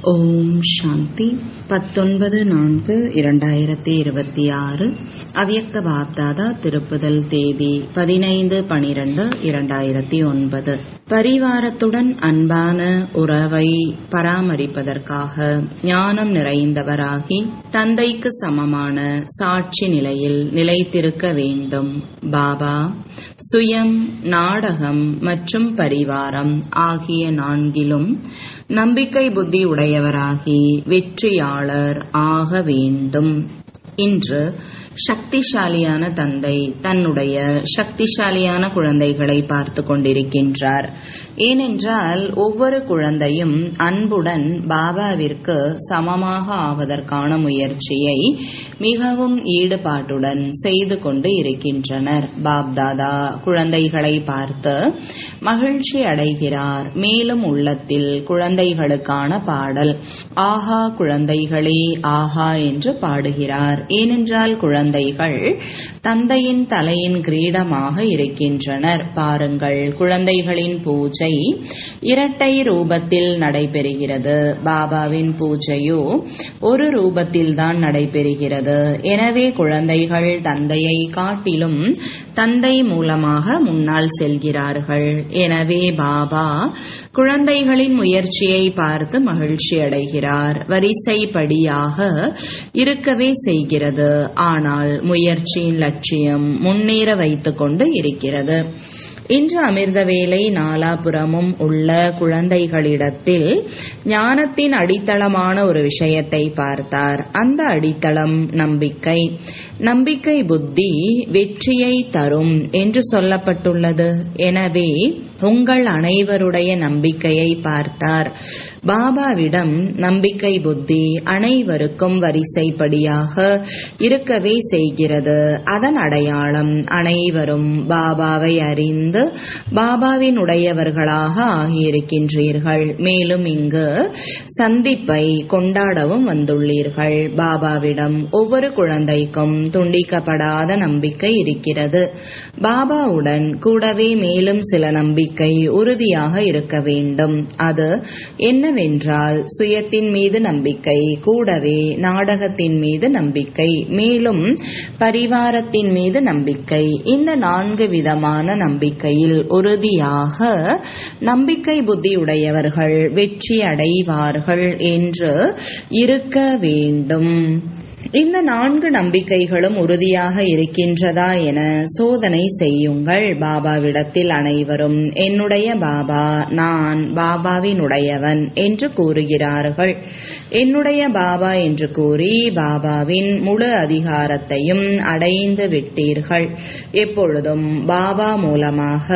ஓம் சாந்தி பத்தொன்பது நான்கு இரண்டாயிரத்தி இருபத்தி ஆறு அவ்யக்த பாப்தாதா திருப்புதல் தேதி பதினைந்து பனிரெண்டு இரண்டாயிரத்தி ஒன்பது பரிவாரத்துடன் அன்பான உறவை பராமரிப்பதற்காக ஞானம் நிறைந்தவராகி தந்தைக்கு சமமான சாட்சி நிலையில் நிலைத்திருக்க வேண்டும் பாபா சுயம் நாடகம் மற்றும் பரிவாரம் ஆகிய நான்கிலும் நம்பிக்கை புத்தி உடையவராகி வெற்றியாளர் ஆக வேண்டும் இன்று சக்திசாலியான தந்தை தன்னுடைய சக்திசாலியான குழந்தைகளை பார்த்து கொண்டிருக்கின்றார் ஏனென்றால் ஒவ்வொரு குழந்தையும் அன்புடன் பாபாவிற்கு சமமாக ஆவதற்கான முயற்சியை மிகவும் ஈடுபாட்டுடன் செய்து கொண்டு இருக்கின்றனர் பாப்தாதா குழந்தைகளை பார்த்து மகிழ்ச்சி அடைகிறார் மேலும் உள்ளத்தில் குழந்தைகளுக்கான பாடல் ஆஹா குழந்தைகளே ஆஹா என்று பாடுகிறார் ஏனென்றால் குழந்தை குழந்தைகள் தந்தையின் தலையின் கிரீடமாக இருக்கின்றனர் பாருங்கள் குழந்தைகளின் பூஜை இரட்டை ரூபத்தில் நடைபெறுகிறது பாபாவின் பூஜையோ ஒரு ரூபத்தில் தான் நடைபெறுகிறது எனவே குழந்தைகள் தந்தையை காட்டிலும் தந்தை மூலமாக முன்னால் செல்கிறார்கள் எனவே பாபா குழந்தைகளின் முயற்சியை பார்த்து மகிழ்ச்சி அடைகிறார் வரிசைப்படியாக இருக்கவே செய்கிறது ஆனால் முயற்சியின் லட்சியம் முன்னேற வைத்துக் கொண்டு இருக்கிறது இன்று அமிர்த வேலை நாலாபுறமும் உள்ள குழந்தைகளிடத்தில் ஞானத்தின் அடித்தளமான ஒரு விஷயத்தை பார்த்தார் அந்த அடித்தளம் நம்பிக்கை நம்பிக்கை புத்தி வெற்றியை தரும் என்று சொல்லப்பட்டுள்ளது எனவே உங்கள் அனைவருடைய நம்பிக்கையை பார்த்தார் பாபாவிடம் நம்பிக்கை புத்தி அனைவருக்கும் வரிசைப்படியாக இருக்கவே செய்கிறது அதன் அடையாளம் அனைவரும் பாபாவை அறிந்து பாபாவின் உடையவர்களாக ஆகியிருக்கின்றீர்கள் மேலும் இங்கு சந்திப்பை கொண்டாடவும் வந்துள்ளீர்கள் பாபாவிடம் ஒவ்வொரு குழந்தைக்கும் துண்டிக்கப்படாத நம்பிக்கை இருக்கிறது பாபாவுடன் கூடவே மேலும் சில நம்பிக்கை உறுதியாக இருக்க வேண்டும் அது என்னவென்றால் சுயத்தின் மீது நம்பிக்கை கூடவே நாடகத்தின் மீது நம்பிக்கை மேலும் பரிவாரத்தின் மீது நம்பிக்கை இந்த நான்கு விதமான நம்பிக்கையில் உறுதியாக நம்பிக்கை புத்தியுடையவர்கள் வெற்றி அடைவார்கள் என்று இருக்க வேண்டும் இந்த நான்கு நம்பிக்கைகளும் உறுதியாக இருக்கின்றதா என சோதனை செய்யுங்கள் பாபாவிடத்தில் அனைவரும் என்னுடைய பாபா நான் பாபாவின் உடையவன் என்று கூறுகிறார்கள் என்னுடைய பாபா என்று கூறி பாபாவின் முழு அதிகாரத்தையும் அடைந்து விட்டீர்கள் எப்பொழுதும் பாபா மூலமாக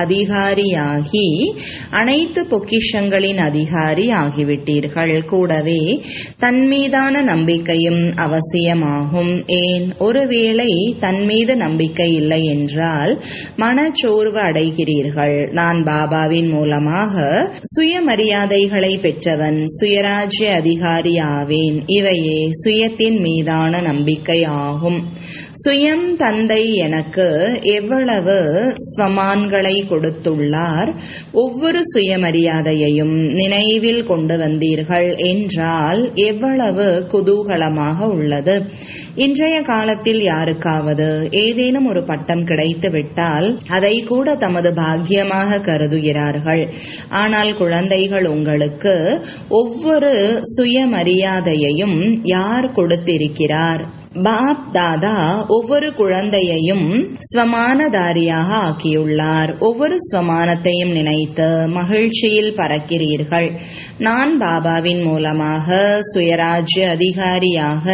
அதிகாரியாகி அனைத்து பொக்கிஷங்களின் அதிகாரி ஆகிவிட்டீர்கள் கூடவே தன்மீதான நம்பிக்கையும் அவசியமாகும் ஏன் ஒருவேளை தன் மீது நம்பிக்கை இல்லை என்றால் மனச்சோர்வு அடைகிறீர்கள் நான் பாபாவின் மூலமாக சுயமரியாதைகளை பெற்றவன் சுயராஜ்ய அதிகாரி ஆவேன் இவையே சுயத்தின் மீதான நம்பிக்கை ஆகும் சுயம் தந்தை எனக்கு எவ்வளவு ஸ்வமான்களை கொடுத்துள்ளார் ஒவ்வொரு சுயமரியாதையையும் நினைவில் கொண்டு வந்தீர்கள் என்றால் எவ்வளவு குதூகலமாக உள்ளது இன்றைய காலத்தில் யாருக்காவது ஏதேனும் ஒரு பட்டம் கிடைத்துவிட்டால் அதை கூட தமது பாக்கியமாக கருதுகிறார்கள் ஆனால் குழந்தைகள் உங்களுக்கு ஒவ்வொரு சுயமரியாதையையும் யார் கொடுத்திருக்கிறார் பாப் தாதா ஒவ்வொரு குழந்தையையும் ஸ்வமானதாரியாக ஆக்கியுள்ளார் ஒவ்வொரு ஸ்வமானத்தையும் நினைத்து மகிழ்ச்சியில் பறக்கிறீர்கள் நான் பாபாவின் மூலமாக சுயராஜ்ய அதிகாரியாக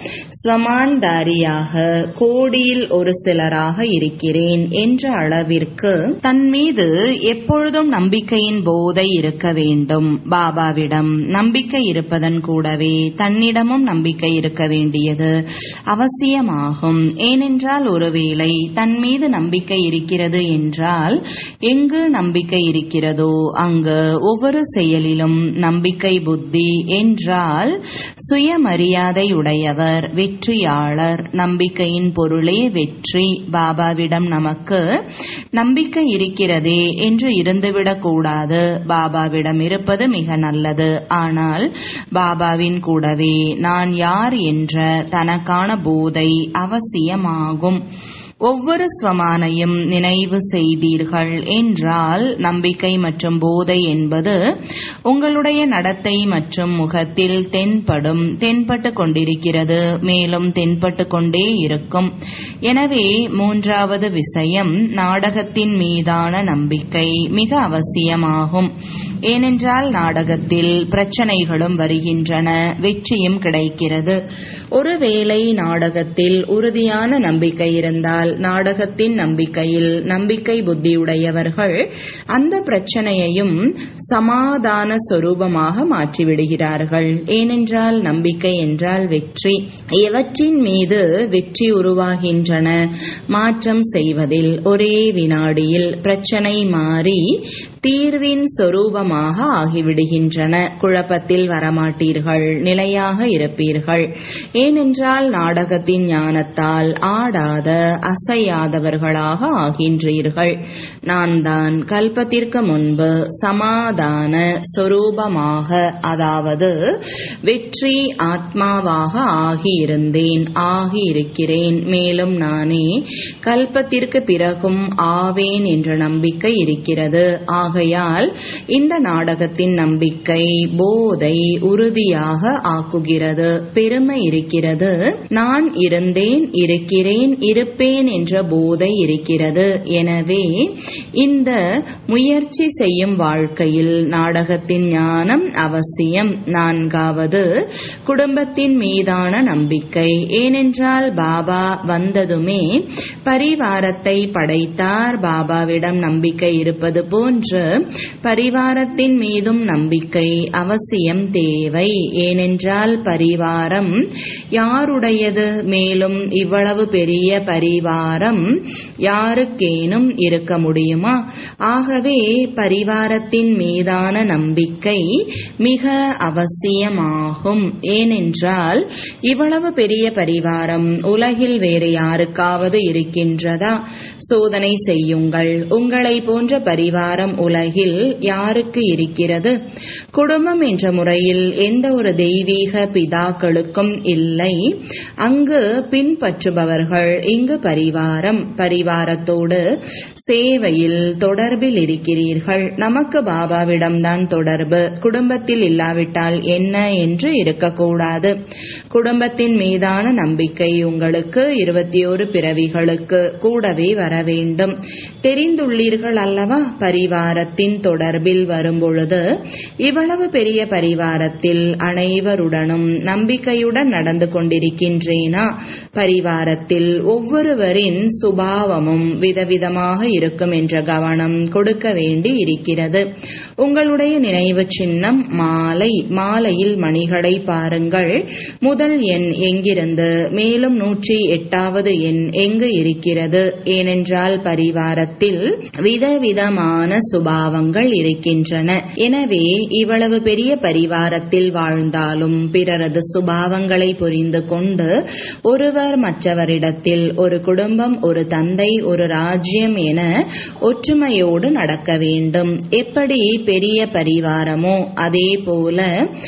ஸ்வமான்தாரியாக கோடியில் ஒரு சிலராக இருக்கிறேன் என்ற அளவிற்கு தன் மீது எப்பொழுதும் நம்பிக்கையின் போதை இருக்க வேண்டும் பாபாவிடம் நம்பிக்கை இருப்பதன் கூடவே தன்னிடமும் நம்பிக்கை இருக்க வேண்டியது அவசியமாகும் ஏனென்றால் ஒருவேளை தன் மீது நம்பிக்கை இருக்கிறது என்றால் எங்கு நம்பிக்கை இருக்கிறதோ அங்கு ஒவ்வொரு செயலிலும் நம்பிக்கை புத்தி என்றால் சுயமரியாதை உடையவர் வெற்றியாளர் நம்பிக்கையின் பொருளே வெற்றி பாபாவிடம் நமக்கு நம்பிக்கை இருக்கிறதே என்று இருந்துவிடக் கூடாது பாபாவிடம் இருப்பது மிக நல்லது ஆனால் பாபாவின் கூடவே நான் யார் என்ற தனக்கான போதை அவசியமாகும் ஒவ்வொரு ஸ்வமானையும் நினைவு செய்தீர்கள் என்றால் நம்பிக்கை மற்றும் போதை என்பது உங்களுடைய நடத்தை மற்றும் முகத்தில் தென்படும் தென்பட்டு கொண்டிருக்கிறது மேலும் தென்பட்டு கொண்டே இருக்கும் எனவே மூன்றாவது விஷயம் நாடகத்தின் மீதான நம்பிக்கை மிக அவசியமாகும் ஏனென்றால் நாடகத்தில் பிரச்சனைகளும் வருகின்றன வெற்றியும் கிடைக்கிறது ஒருவேளை நாடகத்தில் உறுதியான நம்பிக்கை இருந்தால் நாடகத்தின் நம்பிக்கையில் நம்பிக்கை புத்தியுடையவர்கள் அந்த பிரச்சனையையும் சமாதான சொரூபமாக மாற்றிவிடுகிறார்கள் ஏனென்றால் நம்பிக்கை என்றால் வெற்றி எவற்றின் மீது வெற்றி உருவாகின்றன மாற்றம் செய்வதில் ஒரே வினாடியில் பிரச்சனை மாறி தீர்வின் சொரூபமாக ஆகிவிடுகின்றன குழப்பத்தில் வரமாட்டீர்கள் நிலையாக இருப்பீர்கள் ஏனென்றால் நாடகத்தின் ஞானத்தால் ஆடாத அசையாதவர்களாக ஆகின்றீர்கள் நான் தான் கல்பத்திற்கு முன்பு சமாதான சொரூபமாக அதாவது வெற்றி ஆத்மாவாக ஆகியிருந்தேன் ஆகியிருக்கிறேன் மேலும் நானே கல்பத்திற்கு பிறகும் ஆவேன் என்ற நம்பிக்கை இருக்கிறது ஆகையால் இந்த நாடகத்தின் நம்பிக்கை போதை உறுதியாக ஆக்குகிறது பெருமை இருக்கிறது நான் இருந்தேன் இருக்கிறேன் இருப்பேன் என்ற போதை இருக்கிறது எனவே இந்த முயற்சி செய்யும் வாழ்க்கையில் நாடகத்தின் ஞானம் அவசியம் நான்காவது குடும்பத்தின் மீதான நம்பிக்கை ஏனென்றால் பாபா வந்ததுமே பரிவாரத்தை படைத்தார் பாபாவிடம் நம்பிக்கை இருப்பது போன்று பரிவாரத்தின் மீதும் நம்பிக்கை அவசியம் தேவை ஏனென்றால் பரிவாரம் யாருடையது மேலும் இவ்வளவு பெரிய பரிவாரம் யாருக்கேனும் இருக்க முடியுமா ஆகவே பரிவாரத்தின் மீதான நம்பிக்கை மிக அவசியமாகும் ஏனென்றால் இவ்வளவு பெரிய பரிவாரம் உலகில் வேறு யாருக்காவது இருக்கின்றதா சோதனை செய்யுங்கள் உங்களை போன்ற பரிவாரம் உலகில் யாருக்கு இருக்கிறது குடும்பம் என்ற முறையில் எந்த ஒரு தெய்வீக பிதாக்களுக்கும் இல்லை அங்கு பின்பற்றுபவர்கள் இங்கு பரிவாரம் பரிவாரத்தோடு சேவையில் தொடர்பில் இருக்கிறீர்கள் நமக்கு பாபாவிடம்தான் தொடர்பு குடும்பத்தில் இல்லாவிட்டால் என்ன என்று இருக்கக்கூடாது குடும்பத்தின் மீதான நம்பிக்கை உங்களுக்கு இருபத்தி ஒரு பிறவிகளுக்கு கூடவே வர வேண்டும் தெரிந்துள்ளீர்கள் அல்லவா பரிவாரத்தின் தொடர்பில் வரும்பொழுது இவ்வளவு பெரிய பரிவாரத்தில் அனைவருடனும் நம்பிக்கையுடன் நடந்து கொண்டிருக்கின்றேனா பரிவாரத்தில் ஒவ்வொருவரின் சுபாவமும் விதவிதமாக இருக்கும் என்ற கவனம் கொடுக்க வேண்டி இருக்கிறது உங்களுடைய நினைவு சின்னம் மாலை மாலையில் மணிகளை பாருங்கள் முதல் எண் எங்கிருந்து மேலும் நூற்றி எட்டாவது எண் எங்கு இருக்கிறது ஏனென்றால் பரிவாரத்தில் விதவிதமான சுபாவங்கள் இருக்கின்றன எனவே இவ்வளவு பெரிய பரிவாரத்தில் வாழ்ந்தாலும் பிறரது சுபாவங்களை புரிந்து கொண்டு ஒருவர் மற்றவரிடத்தில் ஒரு குடும்பம் ஒரு தந்தை ஒரு ராஜ்யம் என ஒற்றுமையோடு நடக்க வேண்டும் எப்படி பெரிய பரிவாரமோ அதே போல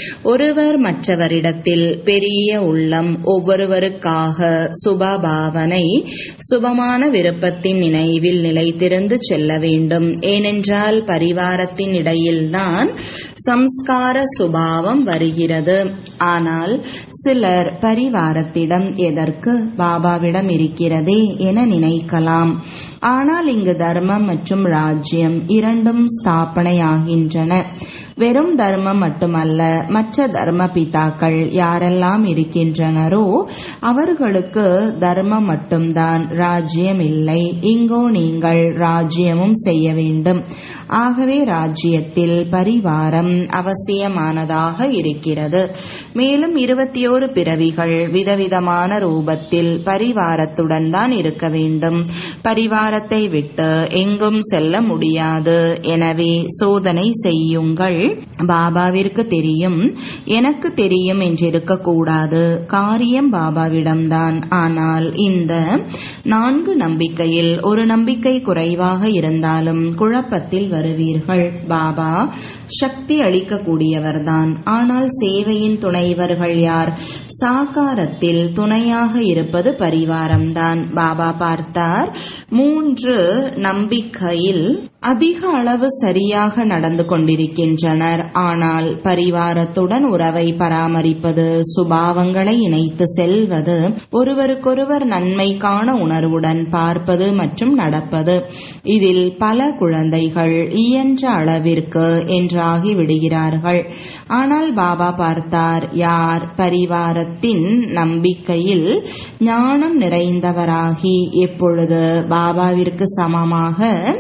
ஒருவர் மற்றவரிடத்தில் பெரிய உள்ளம் ஒவ்வொருவருக்காக சுபபாவனை சுபமான விருப்பத்தின் நினைவில் நிலைத்திருந்து செல்ல வேண்டும் ஏனென்றால் பரிவாரத்தின் இடையில்தான் சம்ஸ்கார சுபாவம் வருகிறது ஆனால் சிலர் பரிவாரத்திடம் எதற்கு பாபாவிடம் இருக்கிறதே என நினைக்கலாம் ஆனால் இங்கு தர்மம் மற்றும் ராஜ்யம் இரண்டும் ஸ்தாபனையாகின்றன வெறும் தர்மம் மட்டுமல்ல மற்ற தர்ம பிதாக்கள் யாரெல்லாம் இருக்கின்றனரோ அவர்களுக்கு தர்மம் மட்டும்தான் ராஜ்யம் இல்லை இங்கோ நீங்கள் ராஜ்யமும் செய்ய வேண்டும் ஆகவே ராஜ்யத்தில் பரிவாரம் அவசியமானதாக இருக்கிறது மேலும் இருபத்தி ஓரு பிறவிகள் விதவிதமான ரூபத்தில் பரிவாரத்துடன் தான் இருக்க வேண்டும் பரிவாரத்தை விட்டு எங்கும் செல்ல முடியாது எனவே சோதனை செய்யுங்கள் பாபாவிற்கு தெரியும் எனக்கு தெரியும் என்றிருக்கக்கூடாது காரியம் பாபாவிடம்தான் ஆனால் இந்த நான்கு நம்பிக்கையில் ஒரு நம்பிக்கை குறைவாக இருந்தாலும் குழப்பத்தில் வருவீர்கள் பாபா சக்தி அளிக்கக்கூடியவர்தான் ஆனால் சேவையின் துணைவர்கள் யார் சாகாரத்தில் துணையாக இருப்பது பரிவாரம்தான் பாபா பார்த்தார் மூன்று நம்பிக்கையில் அதிக அளவு சரியாக நடந்து கொண்டிருக்கின்றனர் ஆனால் பரிவாரத்துடன் உறவை பராமரிப்பது சுபாவங்களை இணைத்து செல்வது ஒருவருக்கொருவர் நன்மை காண உணர்வுடன் பார்ப்பது மற்றும் நடப்பது இதில் பல குழந்தைகள் இயன்ற அளவிற்கு என்றாகி விடுகிறார்கள் ஆனால் பாபா பார்த்தார் யார் பரிவாரத்தின் நம்பிக்கையில் ஞானம் நிறைந்தவராகி எப்பொழுது பாபாவிற்கு சமமாக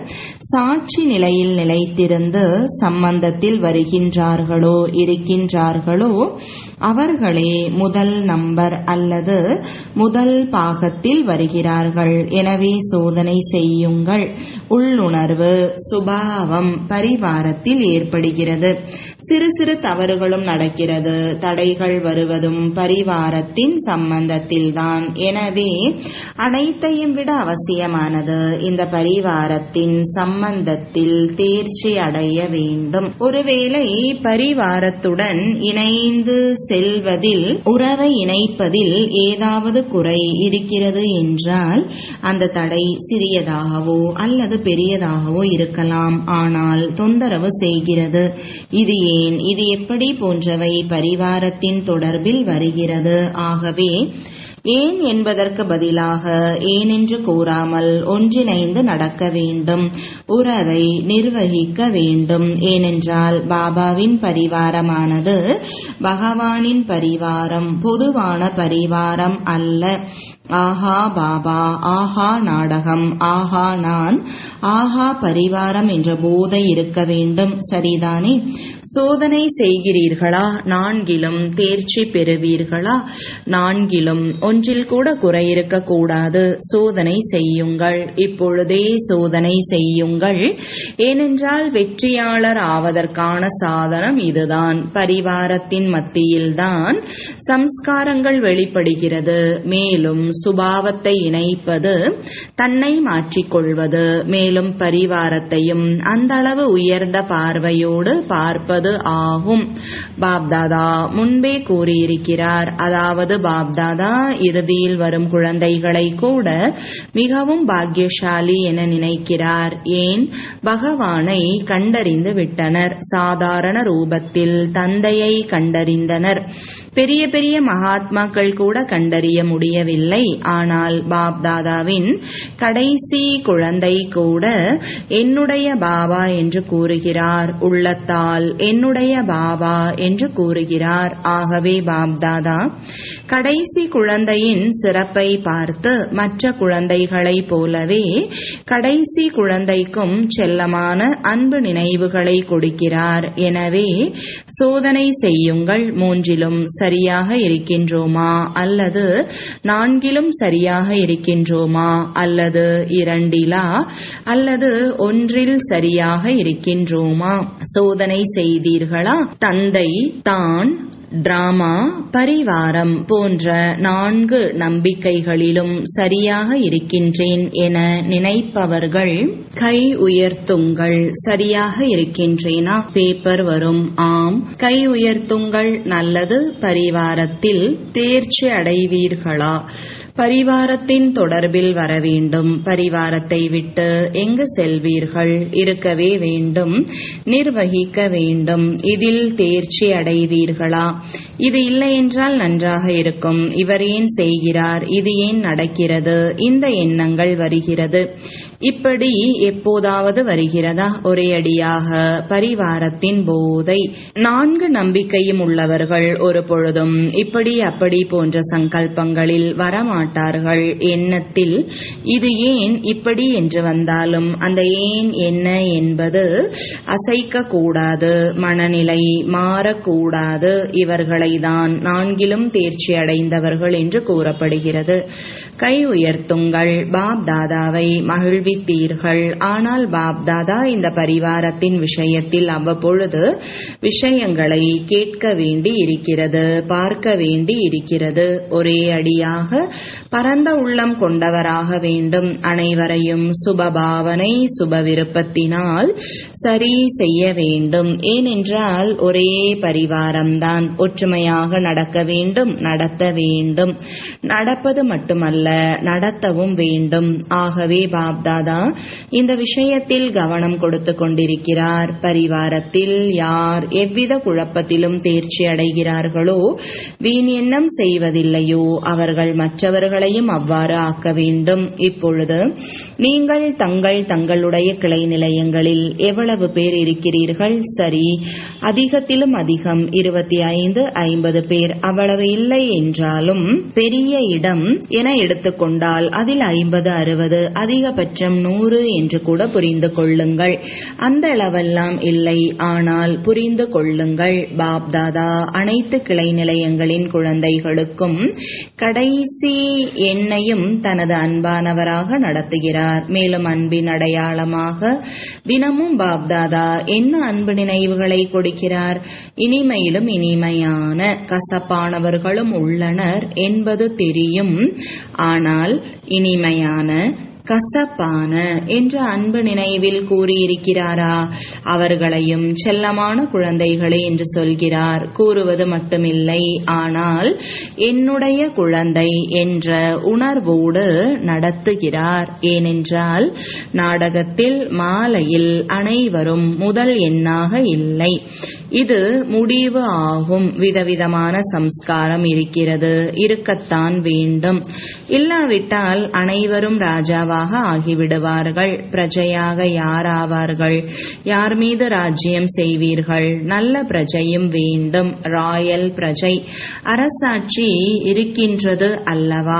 சாட்சி நிலையில் நிலைத்திருந்து சம்பந்தத்தில் வருகின்றார்களோ இருக்கின்றார்களோ அவர்களே முதல் நம்பர் அல்லது முதல் பாகத்தில் வருகிறார்கள் எனவே சோதனை செய்யுங்கள் உள்ளுணர்வு சுபாவம் பரிவாரத்தில் ஏற்படுகிறது சிறு சிறு தவறுகளும் நடக்கிறது தடைகள் வருவதும் பரிவாரத்தின் சம்பந்தத்தில்தான் எனவே அனைத்தையும் விட அவசியமானது இந்த பரிவாரத்தின் சம்பந்தத்தில் தேர்ச்சி அடைய வேண்டும் ஒருவேளை பரிவாரத்துடன் இணைந்து செல்வதில் உறவை இணைப்பதில் ஏதாவது குறை இருக்கிறது என்றால் அந்த தடை சிறியதாகவோ அல்லது பெரியதாகவோ இருக்கலாம் ஆனால் தொந்தரவு செய்கிறது இது ஏன் இது எப்படி போன்றவை பரிவாரத்தின் தொடர்பில் வருகிறது ஆகவே ஏன் என்பதற்கு பதிலாக ஏன் என்று கூறாமல் ஒன்றிணைந்து நடக்க வேண்டும் உறவை நிர்வகிக்க வேண்டும் ஏனென்றால் பாபாவின் பரிவாரமானது பகவானின் பரிவாரம் பொதுவான பரிவாரம் அல்ல ஆஹா பாபா ஆஹா நாடகம் ஆஹா நான் ஆஹா பரிவாரம் என்ற போதை இருக்க வேண்டும் சரிதானே சோதனை செய்கிறீர்களா நான்கிலும் தேர்ச்சி பெறுவீர்களா நான்கிலும் ஒன்றில் கூட குறை இருக்கக்கூடாது சோதனை செய்யுங்கள் இப்பொழுதே சோதனை செய்யுங்கள் ஏனென்றால் வெற்றியாளர் ஆவதற்கான சாதனம் இதுதான் பரிவாரத்தின் மத்தியில்தான் சம்ஸ்காரங்கள் வெளிப்படுகிறது மேலும் சுபாவத்தை இணைப்பது தன்னை மாற்றிக்கொள்வது மேலும் பரிவாரத்தையும் அந்த அளவு உயர்ந்த பார்வையோடு பார்ப்பது ஆகும் பாப்தாதா முன்பே கூறியிருக்கிறார் அதாவது பாப்தாதா இறுதியில் வரும் குழந்தைகளை கூட மிகவும் பாக்கியசாலி என நினைக்கிறார் ஏன் பகவானை கண்டறிந்து விட்டனர் சாதாரண ரூபத்தில் தந்தையை கண்டறிந்தனர் பெரிய பெரிய மகாத்மாக்கள் கூட கண்டறிய முடியவில்லை ஆனால் பாப் தாதாவின் கடைசி குழந்தை கூட என்னுடைய பாபா என்று கூறுகிறார் உள்ளத்தால் என்னுடைய பாபா என்று கூறுகிறார் ஆகவே பாப் தாதா கடைசி குழந்தையின் சிறப்பை பார்த்து மற்ற குழந்தைகளைப் போலவே கடைசி குழந்தைக்கும் செல்லமான அன்பு நினைவுகளை கொடுக்கிறார் எனவே சோதனை செய்யுங்கள் மூன்றிலும் சரியாக இருக்கின்றோமா அல்லது நான்கிலும் சரியாக இருக்கின்றோமா அல்லது இரண்டிலா அல்லது ஒன்றில் சரியாக இருக்கின்றோமா சோதனை செய்தீர்களா தந்தை தான் டிராமா பரிவாரம் போன்ற நான்கு நம்பிக்கைகளிலும் சரியாக இருக்கின்றேன் என நினைப்பவர்கள் கை உயர்த்துங்கள் சரியாக இருக்கின்றேனா பேப்பர் வரும் ஆம் கை உயர்த்துங்கள் நல்லது பரிவாரத்தில் தேர்ச்சி அடைவீர்களா பரிவாரத்தின் தொடர்பில் வர வேண்டும் பரிவாரத்தை விட்டு எங்கு செல்வீர்கள் இருக்கவே வேண்டும் நிர்வகிக்க வேண்டும் இதில் தேர்ச்சி அடைவீர்களா இது இல்லை என்றால் நன்றாக இருக்கும் இவர் ஏன் செய்கிறார் இது ஏன் நடக்கிறது இந்த எண்ணங்கள் வருகிறது இப்படி எப்போதாவது வருகிறதா ஒரே அடியாக பரிவாரத்தின் போதை நான்கு நம்பிக்கையும் உள்ளவர்கள் ஒரு பொழுதும் இப்படி அப்படி போன்ற சங்கல்பங்களில் வரமாட்டார்கள் எண்ணத்தில் இது ஏன் இப்படி என்று வந்தாலும் அந்த ஏன் என்ன என்பது அசைக்க கூடாது மனநிலை மாறக்கூடாது இவர்களை தான் நான்கிலும் தேர்ச்சி அடைந்தவர்கள் என்று கூறப்படுகிறது கை உயர்த்துங்கள் பாப் தாதாவை மகிழ்வித்தீர்கள் ஆனால் பாப் தாதா இந்த பரிவாரத்தின் விஷயத்தில் அவ்வப்பொழுது விஷயங்களை கேட்க வேண்டி இருக்கிறது பார்க்க வேண்டி இருக்கிறது ஒரே அடியாக பரந்த உள்ளம் கொண்டவராக வேண்டும் அனைவரையும் சுபபாவனை சுப விருப்பத்தினால் சரி செய்ய வேண்டும் ஏனென்றால் ஒரே பரிவாரம்தான் ஒற்றுமையாக நடக்க வேண்டும் நடத்த வேண்டும் நடப்பது மட்டுமல்ல நடத்தவும் வேண்டும் ஆகவே பாப்தாதா இந்த விஷயத்தில் கவனம் கொடுத்து கொண்டிருக்கிறார் பரிவாரத்தில் யார் எவ்வித குழப்பத்திலும் தேர்ச்சி அடைகிறார்களோ வீண் எண்ணம் செய்வதில்லையோ அவர்கள் மற்றவர்களையும் அவ்வாறு ஆக்க வேண்டும் இப்பொழுது நீங்கள் தங்கள் தங்களுடைய கிளை நிலையங்களில் எவ்வளவு பேர் இருக்கிறீர்கள் சரி அதிகத்திலும் அதிகம் இருபத்தி ஐந்து ஐம்பது பேர் அவ்வளவு இல்லை என்றாலும் பெரிய இடம் என எடுத்துக்கொண்டால் அதில் ஐம்பது அறுபது அதிகபட்சம் நூறு என்று கூட புரிந்து கொள்ளுங்கள் அந்த அளவெல்லாம் இல்லை ஆனால் புரிந்து கொள்ளுங்கள் பாப் தாதா அனைத்து கிளை நிலையங்களின் குழந்தைகளுக்கும் கடைசி எண்ணையும் தனது அன்பானவராக நடத்துகிறார் மேலும் அன்பின் அடையாளமாக தினமும் பாப்தாதா என்ன அன்பு நினைவுகளை கொடுக்கிறார் இனிமையிலும் இனிமையான கசப்பானவர்களும் உள்ளனர் என்பது தெரியும் ஆனால் இனிமையான கசப்பான என்ற அன்பு நினைவில் கூறியிருக்கிறாரா அவர்களையும் செல்லமான குழந்தைகளே என்று சொல்கிறார் கூறுவது மட்டுமில்லை ஆனால் என்னுடைய குழந்தை என்ற உணர்வோடு நடத்துகிறார் ஏனென்றால் நாடகத்தில் மாலையில் அனைவரும் முதல் எண்ணாக இல்லை இது முடிவு ஆகும் விதவிதமான சம்ஸ்காரம் இருக்கிறது இருக்கத்தான் வேண்டும் இல்லாவிட்டால் அனைவரும் ராஜாவாக ஆகிவிடுவார்கள் பிரஜையாக யார் ஆவார்கள் யார் மீது ராஜ்யம் செய்வீர்கள் நல்ல பிரஜையும் வேண்டும் ராயல் பிரஜை அரசாட்சி இருக்கின்றது அல்லவா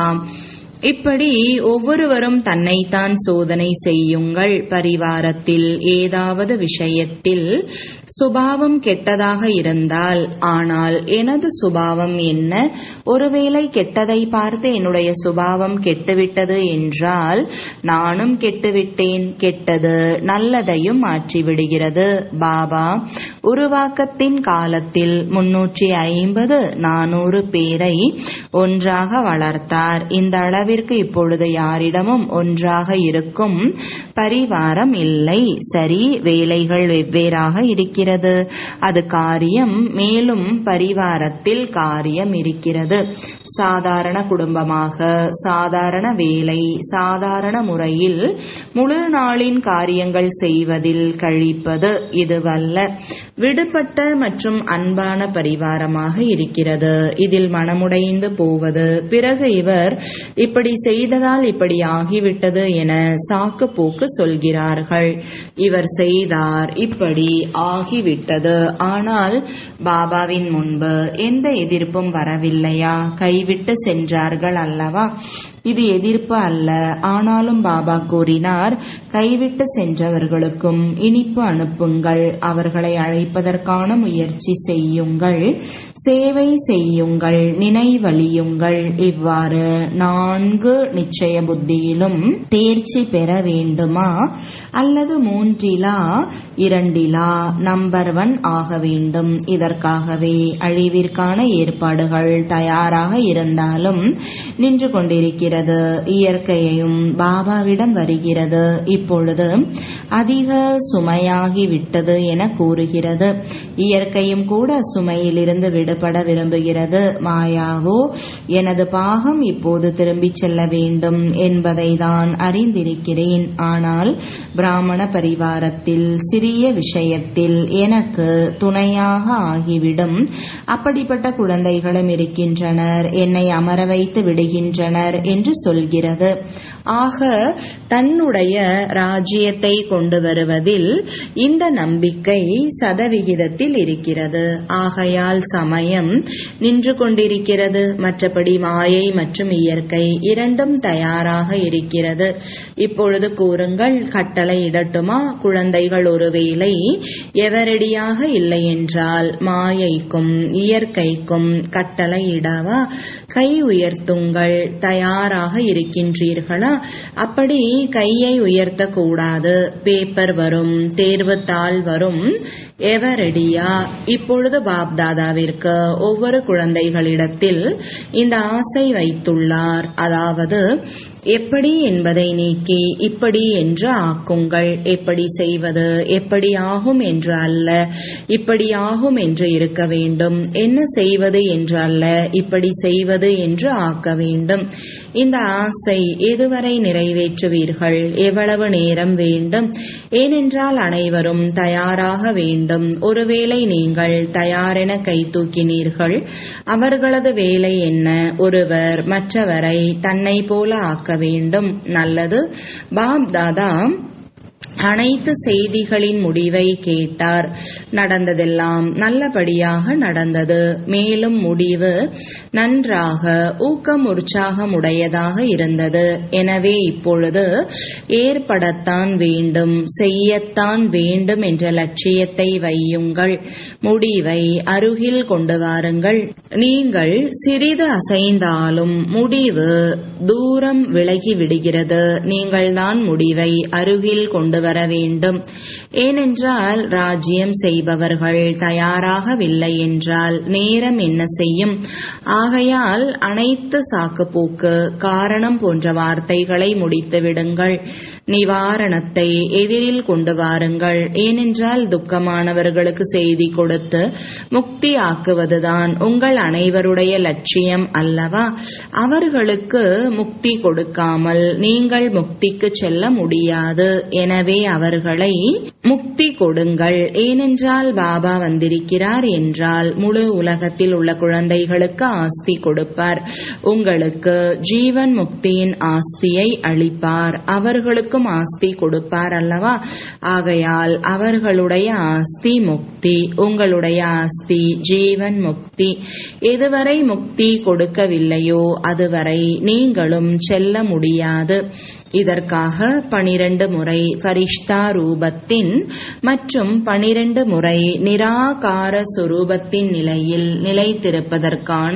இப்படி ஒவ்வொருவரும் தன்னைத்தான் சோதனை செய்யுங்கள் பரிவாரத்தில் ஏதாவது விஷயத்தில் சுபாவம் கெட்டதாக இருந்தால் ஆனால் எனது சுபாவம் என்ன ஒருவேளை கெட்டதை பார்த்து என்னுடைய சுபாவம் கெட்டுவிட்டது என்றால் நானும் கெட்டுவிட்டேன் கெட்டது நல்லதையும் மாற்றிவிடுகிறது பாபா உருவாக்கத்தின் காலத்தில் முன்னூற்றி ஐம்பது நானூறு பேரை ஒன்றாக வளர்த்தார் இந்த அளவிற்கு இப்பொழுது யாரிடமும் ஒன்றாக இருக்கும் பரிவாரம் இல்லை சரி வேலைகள் வெவ்வேறாக இருக்கிறது அது காரியம் மேலும் பரிவாரத்தில் காரியம் இருக்கிறது சாதாரண குடும்பமாக சாதாரண வேலை சாதாரண முறையில் முழு நாளின் காரியங்கள் செய்வதில் கழிப்பது இதுவல்ல விடுபட்ட மற்றும் அன்பான பரிவாரமாக இருக்கிறது இதில் மனமுடைந்து போவது பிறகு இவர் இப்படி செய்ததால் இப்படி ஆகிவிட்டது என சாக்கு போக்கு சொல்கிறார்கள் இவர் செய்தார் இப்படி ஆகிவிட்டது ஆனால் பாபாவின் முன்பு எந்த எதிர்ப்பும் வரவில்லையா கைவிட்டு சென்றார்கள் அல்லவா இது எதிர்ப்பு அல்ல ஆனாலும் பாபா கூறினார் கைவிட்டு சென்றவர்களுக்கும் இனிப்பு அனுப்புங்கள் அவர்களை அழைப்பதற்கான முயற்சி செய்யுங்கள் சேவை செய்யுங்கள் நினைவழியுங்கள் இவ்வாறு நான்கு நிச்சய புத்தியிலும் தேர்ச்சி பெற வேண்டுமா அல்லது மூன்றிலா இரண்டிலா நம்பர் ஒன் ஆக வேண்டும் இதற்காகவே அழிவிற்கான ஏற்பாடுகள் தயாராக இருந்தாலும் நின்று கொண்டிருக்கிறது இயற்கையையும் பாபாவிடம் வருகிறது இப்பொழுது அதிக சுமையாகி விட்டது என கூறுகிறது விரும்புகிறது இயற்கையும் கூட சுமையிலிருந்து விடுபட விரும்புகிறது மாயாவோ எனது பாகம் இப்போது திரும்பிச் செல்ல வேண்டும் என்பதை தான் அறிந்திருக்கிறேன் ஆனால் பிராமண பரிவாரத்தில் சிறிய விஷயத்தில் எனக்கு துணையாக ஆகிவிடும் அப்படிப்பட்ட குழந்தைகளும் இருக்கின்றனர் என்னை அமர வைத்து விடுகின்றனர் என்று சொல்கிறது ஆக தன்னுடைய ராஜ்யத்தை கொண்டு வருவதில் இந்த நம்பிக்கை சதவிகிதத்தில் இருக்கிறது ஆகையால் சமயம் நின்று கொண்டிருக்கிறது மற்றபடி மாயை மற்றும் இயற்கை இரண்டும் தயாராக இருக்கிறது இப்பொழுது கூறுங்கள் கட்டளை இடட்டுமா குழந்தைகள் ஒருவேளை எவரடியாக இல்லை என்றால் மாயைக்கும் இயற்கைக்கும் கட்டளை இடவா கை உயர்த்துங்கள் தயாராக இருக்கின்றீர்களா அப்படி கையை உயர்த்தக்கூடாது பேப்பர் வரும் தேர்வுத்தாள் வரும் எவரடியா இப்பொழுது பாப்தாதாவிற்கு ஒவ்வொரு குழந்தைகளிடத்தில் இந்த ஆசை வைத்துள்ளார் அதாவது எப்படி என்பதை நீக்கி இப்படி என்று ஆக்குங்கள் எப்படி செய்வது எப்படி ஆகும் என்று அல்ல இப்படி ஆகும் என்று இருக்க வேண்டும் என்ன செய்வது என்று அல்ல இப்படி செய்வது என்று ஆக்க வேண்டும் இந்த ஆசை எதுவரை நிறைவேற்றுவீர்கள் எவ்வளவு நேரம் வேண்டும் ஏனென்றால் அனைவரும் தயாராக வேண்டும் ஒருவேளை நீங்கள் தயாரென கை தூக்கினீர்கள் அவர்களது வேலை என்ன ஒருவர் மற்றவரை தன்னை போல ஆக்க வேண்டும் நல்லது பாப் தாதா அனைத்து செய்திகளின் முடிவை கேட்டார் நடந்ததெல்லாம் நல்லபடியாக நடந்தது மேலும் முடிவு நன்றாக ஊக்கம் உற்சாகம் உடையதாக இருந்தது எனவே இப்பொழுது ஏற்படத்தான் வேண்டும் செய்யத்தான் வேண்டும் என்ற லட்சியத்தை வையுங்கள் முடிவை அருகில் கொண்டு வாருங்கள் நீங்கள் சிறிது அசைந்தாலும் முடிவு தூரம் விலகி விடுகிறது நீங்கள் தான் முடிவை அருகில் கொண்டு வர வேண்டும் ஏனென்றால் ராஜ்யம் செய்பவர்கள் தயாராகவில்லை என்றால் நேரம் என்ன செய்யும் ஆகையால் அனைத்து சாக்குப்போக்கு காரணம் போன்ற வார்த்தைகளை முடித்து விடுங்கள் நிவாரணத்தை எதிரில் கொண்டு வாருங்கள் ஏனென்றால் துக்கமானவர்களுக்கு செய்தி கொடுத்து முக்தி ஆக்குவதுதான் உங்கள் அனைவருடைய லட்சியம் அல்லவா அவர்களுக்கு முக்தி கொடுக்காமல் நீங்கள் முக்திக்கு செல்ல முடியாது எனவே அவர்களை முக்தி கொடுங்கள் ஏனென்றால் பாபா வந்திருக்கிறார் என்றால் முழு உலகத்தில் உள்ள குழந்தைகளுக்கு ஆஸ்தி கொடுப்பார் உங்களுக்கு ஜீவன் முக்தியின் ஆஸ்தியை அளிப்பார் அவர்களுக்கும் ஆஸ்தி கொடுப்பார் அல்லவா ஆகையால் அவர்களுடைய ஆஸ்தி முக்தி உங்களுடைய ஆஸ்தி ஜீவன் முக்தி எதுவரை முக்தி கொடுக்கவில்லையோ அதுவரை நீங்களும் செல்ல முடியாது இதற்காக பனிரண்டு முறை ஃபரிஷ்தா ரூபத்தின் மற்றும் பனிரண்டு முறை நிராகார சுரூபத்தின் நிலையில் நிலைத்திருப்பதற்கான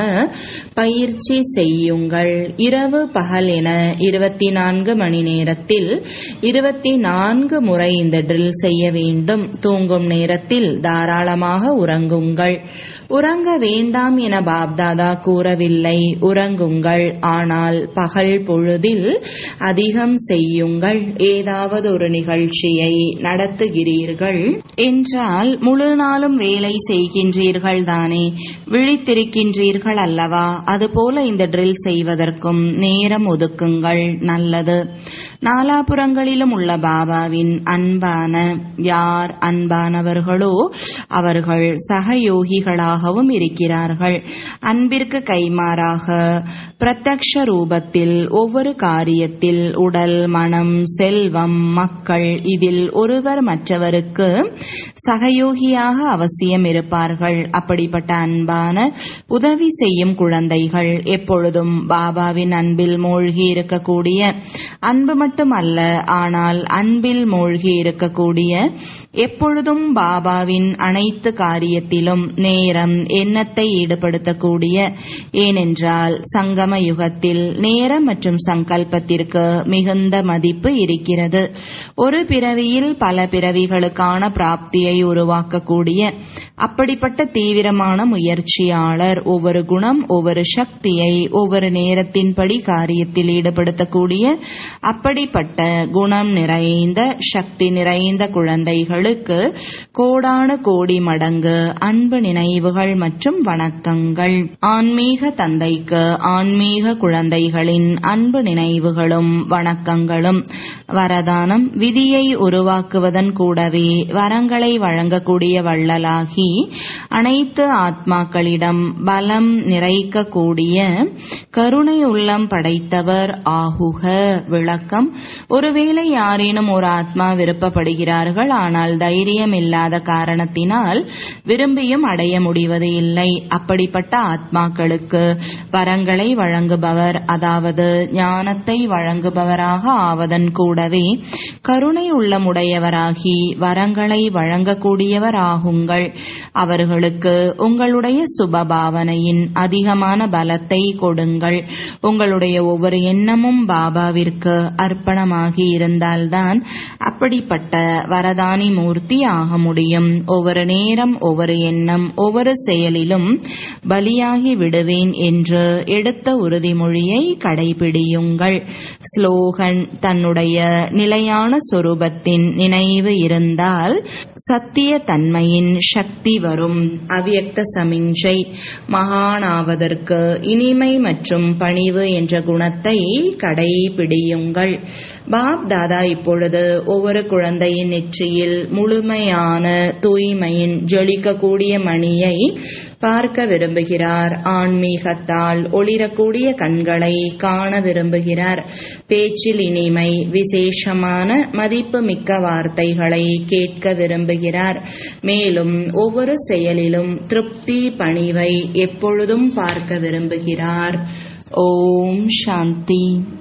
பயிற்சி செய்யுங்கள் இரவு பகல் என இருபத்தி நான்கு மணி நேரத்தில் இருபத்தி நான்கு முறை இந்த ட்ரில் செய்ய வேண்டும் தூங்கும் நேரத்தில் தாராளமாக உறங்குங்கள் உறங்க வேண்டாம் என பாப்தாதா கூறவில்லை உறங்குங்கள் ஆனால் பகல் பொழுதில் அதிகம் செய்யுங்கள் ஏதாவது ஒரு நிகழ்ச்சியை நடத்துகிறீர்கள் என்றால் முழு நாளும் வேலை செய்கின்றீர்கள் தானே விழித்திருக்கின்றீர்கள் அல்லவா அதுபோல இந்த ட்ரில் செய்வதற்கும் நேரம் ஒதுக்குங்கள் நல்லது நாலாபுறங்களிலும் உள்ள பாபாவின் அன்பான யார் அன்பானவர்களோ அவர்கள் சகயோகிகளாகவும் இருக்கிறார்கள் அன்பிற்கு கைமாறாக பிரத்யக்ஷ ரூபத்தில் ஒவ்வொரு காரியத்தில் உடல் மனம் செல்வம் மக்கள் இதில் ஒருவர் மற்றவருக்கு சகயோகியாக அவசியம் இருப்பார்கள் அப்படிப்பட்ட அன்பான உதவி செய்யும் குழந்தைகள் எப்பொழுதும் பாபாவின் அன்பில் மூழ்கி இருக்கக்கூடிய அன்பு மட்டுமல்ல ஆனால் அன்பில் மூழ்கி இருக்கக்கூடிய எப்பொழுதும் பாபாவின் அனைத்து காரியத்திலும் நேரம் எண்ணத்தை ஈடுபடுத்தக்கூடிய ஏனென்றால் சங்கம யுகத்தில் நேரம் மற்றும் சங்கல்பத்திற்கு மிகுந்த மதிப்பு இருக்கிறது ஒரு பிறவியில் பல பிறவிகளுக்கான பிராப்தியை உருவாக்கக்கூடிய அப்படிப்பட்ட தீவிரமான முயற்சியாளர் ஒவ்வொரு குணம் ஒவ்வொரு சக்தியை ஒவ்வொரு நேரத்தின்படி காரியத்தில் ஈடுபடுத்தக்கூடிய அப்படிப்பட்ட குணம் நிறைந்த சக்தி நிறைந்த குழந்தைகளுக்கு கோடான கோடி மடங்கு அன்பு நினைவுகள் மற்றும் வணக்கங்கள் ஆன்மீக தந்தைக்கு ஆன்மீக குழந்தைகளின் அன்பு நினைவுகளும் வணக்கங்களும் வரதானம் விதியை உருவாக்குவதன் கூடவே வரங்களை வழங்கக்கூடிய வள்ளலாகி அனைத்து ஆத்மாக்களிடம் பலம் நிறைக்கக்கூடிய கருணை உள்ளம் படைத்தவர் ஆகுக விளக்கம் ஒருவேளை யாரேனும் ஒரு ஆத்மா விருப்பப்படுகிறார்கள் ஆனால் தைரியம் இல்லாத காரணத்தினால் விரும்பியும் அடைய முடிவது இல்லை அப்படிப்பட்ட ஆத்மாக்களுக்கு வரங்களை வழங்குபவர் அதாவது ஞானத்தை வழங்குபவராக ஆவதன் கூடவே கருணை உள்ளமுடையவராகி வரங்களை வழங்கக்கூடியவர் ஆகுங்கள் அவர்களுக்கு உங்களுடைய சுபபாவனையின் அதிகமான பலத்தை கொடுங்கள் உங்களுடைய ஒவ்வொரு எண்ணமும் பாபாவிற்கு அர்ப்பணமாகி இருந்தால்தான் அப்படிப்பட்ட வரதானி மூர்த்தி ஆக முடியும் ஒவ்வொரு நேரம் ஒவ்வொரு எண்ணம் ஒவ்வொரு செயலிலும் பலியாகி விடுவேன் என்று எடுத்த உறுதிமொழியை கடைபிடியுங்கள் ஸ்லோகன் தன்னுடைய நிலையான சொரூபத்தின் நினைவு இருந்தால் சத்திய தன்மையின் சக்தி வரும் அவ்யக்த சமிஞ்சை மகானாவதற்கு இனிமை மற்றும் பணிவு என்ற குணத்தை கடைபிடியுங்கள் பாப் தாதா இப்பொழுது ஒவ்வொரு குழந்தையின் நெற்றியில் முழுமையான தூய்மையின் ஜொலிக்கக்கூடிய மணியை பார்க்க விரும்புகிறார் ஆன்மீகத்தால் ஒளிரக்கூடிய கண்களை காண விரும்புகிறார் பேச்சில் இனிமை விசேஷமான மதிப்பு மிக்க வார்த்தைகளை கேட்க விரும்புகிறார் மேலும் ஒவ்வொரு செயலிலும் திருப்தி பணிவை எப்பொழுதும் பார்க்க விரும்புகிறார் ஓம் சாந்தி